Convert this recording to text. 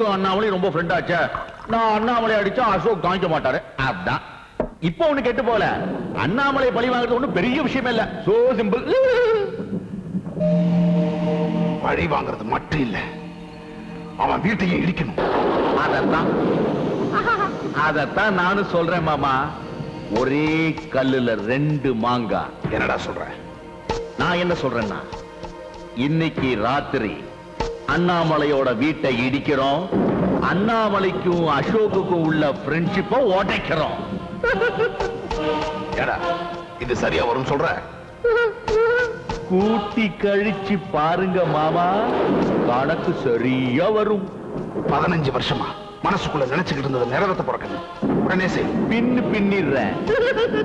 அசோக்கும் அண்ணாமலையும் ரொம்ப ஃப்ரெண்ட் ஆச்சே நான் அண்ணாமலை அடிச்சா அசோக் காமிக்க மாட்டாரு அதான் இப்போ ஒண்ணு கெட்டு போல அண்ணாமலை பழி வாங்குறது ஒண்ணும் பெரிய விஷயம் இல்ல சோ சிம்பிள் பழி வாங்குறது மட்டும் இல்ல அவன் வீட்டையே இடிக்கணும் அதத்தான் அதத்தான் நானும் சொல்றேன் மாமா ஒரே கல்லுல ரெண்டு மாங்காய் என்னடா சொல்ற நான் என்ன சொல்றேன்னா இன்னைக்கு ராத்திரி அண்ணாமலையோட வீட்டை இடிக்கிறோம் அண்ணாமலைக்கும் அசோக்குக்கும் உள்ள ஃப்ரெண்ட்ஷிப்பை உடைக்கிறோம் ஏடா இது சரியா வரும் சொல்ற கூட்டி கழிச்சு பாருங்க மாமா கணக்கு சரியா வரும் பதினஞ்சு வருஷமா மனசுக்குள்ள நினைச்சுக்கிட்டு இருந்தது நிறைவேற்ற பிறக்கணும் உடனே செய் பின்னு பின்னிடுறேன்